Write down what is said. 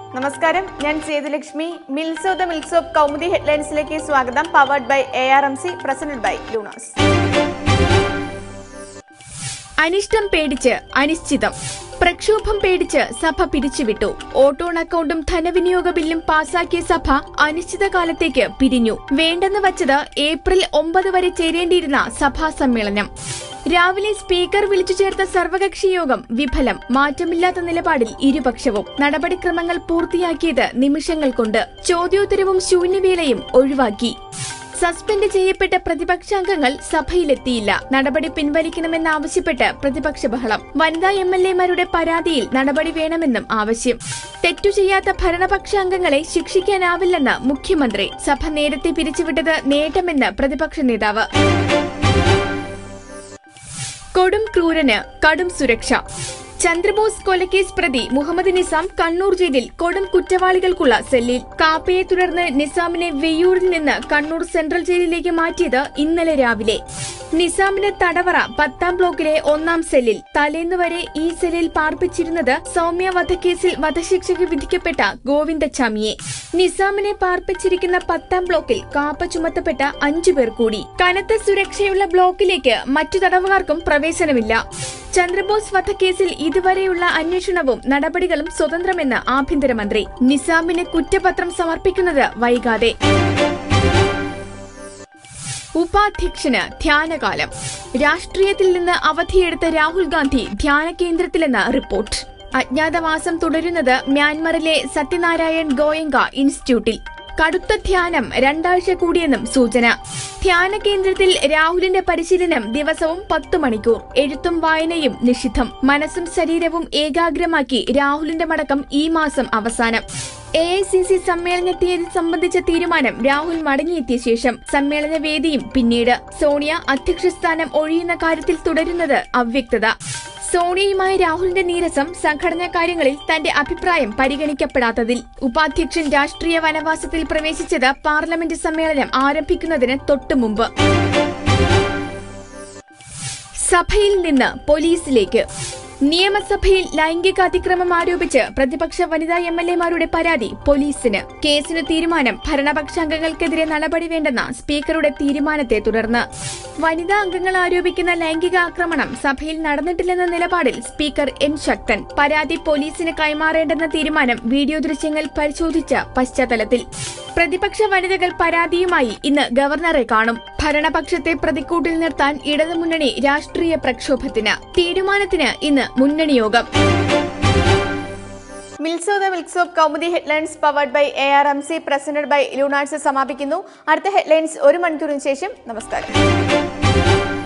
നമസ്കാരം ഞാൻ സേതുലക്ഷ്മി മിൽസ് ഓഫ് ദ മിൽക്സ് ഓഫ് കൗമുദി ഹെഡ്ലൈൻസിലേക്ക് സ്വാഗതം powered by A R M C presented by Lunars അനിഷ്ടം പേടിച്ച് അനിശ്ചിതം പ്രക്ഷോഭം പേടിച്ച് സഭ പിരിച്ചുവിട്ടു ഓട്ടോൺ അക്കൗണ്ടും ധനവിനിയോഗ ബില്ലും പാസാക്കിയ സഭ അനിശ്ചിതകാലത്തേക്ക് പിരിഞ്ഞു വേണ്ടെന്ന് വച്ചത് ഏപ്രിൽ ഒമ്പത് വരെ ചേരേണ്ടിയിരുന്ന സഭാ സമ്മേളനം രാവിലെ സ്പീക്കർ വിളിച്ചു ചേർത്ത സർവകക്ഷി യോഗം വിഫലം മാറ്റമില്ലാത്ത നിലപാടിൽ ഇരുപക്ഷവും നടപടിക്രമങ്ങൾ പൂർത്തിയാക്കിയത് നിമിഷങ്ങൾ കൊണ്ട് ചോദ്യോത്തരവും ശൂന്യവേളയും ഒഴിവാക്കി സസ്പെൻഡ് ചെയ്യപ്പെട്ട പ്രതിപക്ഷാംഗങ്ങൾ സഭയിലെത്തിയില്ല നടപടി പിൻവലിക്കണമെന്നാവശ്യപ്പെട്ട് പ്രതിപക്ഷ ബഹളം വനിതാ എം എൽ എമാരുടെ പരാതിയിൽ നടപടി വേണമെന്നും ആവശ്യം തെറ്റു ചെയ്യാത്ത ഭരണപക്ഷാംഗങ്ങളെ ശിക്ഷിക്കാനാവില്ലെന്ന് മുഖ്യമന്ത്രി സഭ നേരത്തെ പിരിച്ചുവിട്ടത് നേട്ടമെന്ന് പ്രതിപക്ഷ നേതാവ് കൊടും ക്രൂരന് കടും സുരക്ഷ ചന്ദ്രബോസ് കൊലക്കേസ് പ്രതി മുഹമ്മദ് നിസാം കണ്ണൂർ ജയിലിൽ കൊടും കുറ്റവാളികൾക്കുള്ള സെല്ലിൽ കാപ്പയെ തുടർന്ന് നിസാമിനെ വെയ്യൂരിൽ നിന്ന് കണ്ണൂർ സെൻട്രൽ ജയിലിലേക്ക് മാറ്റിയത് ഇന്നലെ രാവിലെ നിസാമിന്റെ തടവറ പത്താം ബ്ലോക്കിലെ ഒന്നാം സെല്ലിൽ തലേന്ന് വരെ ഈ സെല്ലിൽ പാർപ്പിച്ചിരുന്നത് സൗമ്യ വധക്കേസിൽ വധശിക്ഷയ്ക്ക് വിധിക്കപ്പെട്ട ഗോവിന്ദച്ചാമിയെ നിസാമിനെ പാർപ്പിച്ചിരിക്കുന്ന പത്താം ബ്ലോക്കിൽ കാപ്പ ചുമത്തപ്പെട്ട അഞ്ചു പേർ കൂടി കനത്ത സുരക്ഷയുള്ള ബ്ലോക്കിലേക്ക് മറ്റു തടവുകാർക്കും പ്രവേശനമില്ല ചന്ദ്രബോസ് വധക്കേസിൽ ഇതുവരെയുള്ള അന്വേഷണവും നടപടികളും സ്വതന്ത്രമെന്ന് ആഭ്യന്തരമന്ത്രി നിസാമിന് കുറ്റപത്രം സമർപ്പിക്കുന്നത് വൈകാതെ ഉപാധ്യക്ഷന് ധ്യാനകാലം രാഷ്ട്രീയത്തിൽ നിന്ന് അവധിയെടുത്ത രാഹുൽ ഗാന്ധി ധ്യാന കേന്ദ്രത്തിലെന്ന് റിപ്പോർട്ട് അജ്ഞാതവാസം തുടരുന്നത് മ്യാൻമറിലെ സത്യനാരായൺ ഗോയങ്ക ഇൻസ്റ്റിറ്റ്യൂട്ടിൽ കടുത്ത ധ്യാനം രണ്ടാഴ്ച കൂടിയെന്നും സൂചന ധ്യാന കേന്ദ്രത്തിൽ രാഹുലിന്റെ പരിശീലനം ദിവസവും പത്തു മണിക്കൂർ എഴുത്തും വായനയും നിഷിദ്ധം മനസ്സും ശരീരവും ഏകാഗ്രമാക്കി രാഹുലിന്റെ മടക്കം ഈ മാസം അവസാനം എ ഐ സി സി സമ്മേളന തീയതി സംബന്ധിച്ച തീരുമാനം രാഹുൽ മടങ്ങിയെത്തിയ ശേഷം സമ്മേളന വേദിയും പിന്നീട് സോണിയ അധ്യക്ഷ സ്ഥാനം ഒഴിയുന്ന കാര്യത്തിൽ തുടരുന്നത് അവ്യക്തത സോണിയയുമായ രാഹുലിന്റെ നീരസം സംഘടനാ കാര്യങ്ങളിൽ തന്റെ അഭിപ്രായം പരിഗണിക്കപ്പെടാത്തതിൽ ഉപാധ്യക്ഷൻ രാഷ്ട്രീയ വനവാസത്തിൽ പ്രവേശിച്ചത് പാർലമെന്റ് സമ്മേളനം ആരംഭിക്കുന്നതിന് തൊട്ടുമുമ്പ് സഭയിൽ നിന്ന് പോലീസിലേക്ക് നിയമസഭയിൽ ലൈംഗിക അതിക്രമം ആരോപിച്ച് പ്രതിപക്ഷ വനിതാ എം എൽ എമാരുടെ പരാതി പോലീസിന് കേസിന് തീരുമാനം ഭരണപക്ഷാംഗങ്ങൾക്കെതിരെ നടപടി വേണ്ടെന്ന സ്പീക്കറുടെ തീരുമാനത്തെ തുടർന്ന് വനിതാ അംഗങ്ങൾ ആരോപിക്കുന്ന ലൈംഗിക ആക്രമണം സഭയിൽ നടന്നിട്ടില്ലെന്ന നിലപാടിൽ സ്പീക്കർ എൻ ശക്തൻ പരാതി പോലീസിന് കൈമാറേണ്ടെന്ന തീരുമാനം വീഡിയോ ദൃശ്യങ്ങൾ പരിശോധിച്ച പശ്ചാത്തലത്തിൽ പ്രതിപക്ഷ വനിതകൾ പരാതിയുമായി ഇന്ന് ഗവർണറെ കാണും ഭരണപക്ഷത്തെ പ്രതിക്കൂട്ടിൽ നിർത്താൻ ഇടതുമുന്നണി രാഷ്ട്രീയ പ്രക്ഷോഭത്തിന് തീരുമാനത്തിന് ഇന്ന് മുന്നണി യോഗം മിൽസ് ഓഫ് ദ മിൽക്സ് of Kaumudi headlines powered by A R M C presented by Lunars സമാപിക്കുന്നു അടുത്ത ഹെഡ്ലൈൻസ് ഒരു മണിക്കൂറിന് ശേഷം നമസ്കാരം